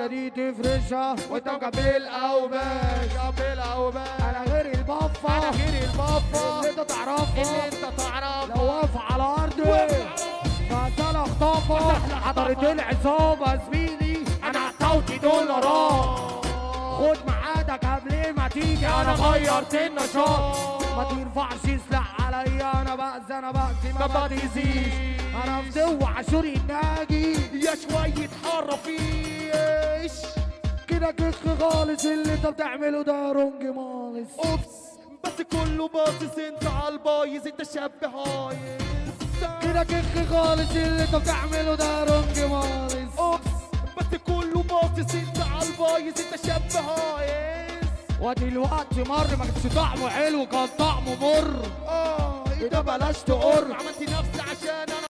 دي تفرشها وانت مقبل او باش قبل او باش انا غير البفة انا غير البابا اللي انت تعرفها اللي انت تعرفه لو واقف على ارضي فانا اخطفها حضرت العصابة زميلي انا عطوتي دولارات خد ميعادك قبل ما تيجي انا غيرت النشاط ما ترفعش سلاح عليا انا بأذي انا بأذي ما ما بتأذيش انا فتوى عاشوري الناجي يا شوية حرفيش كده كخ خالص اللي انت بتعمله ده رونج مالس اوبس بس كله باصص انت على البايظ انت شاب هايص كده كخ خالص اللي انت بتعمله ده رونج مالس اوبس بس كله باصص انت على البايظ انت شاب هايص ودلوقتي مر ما كانش طعمه حلو كان طعمه مر اه ده بلاش تقر عملت نفسي عشان انا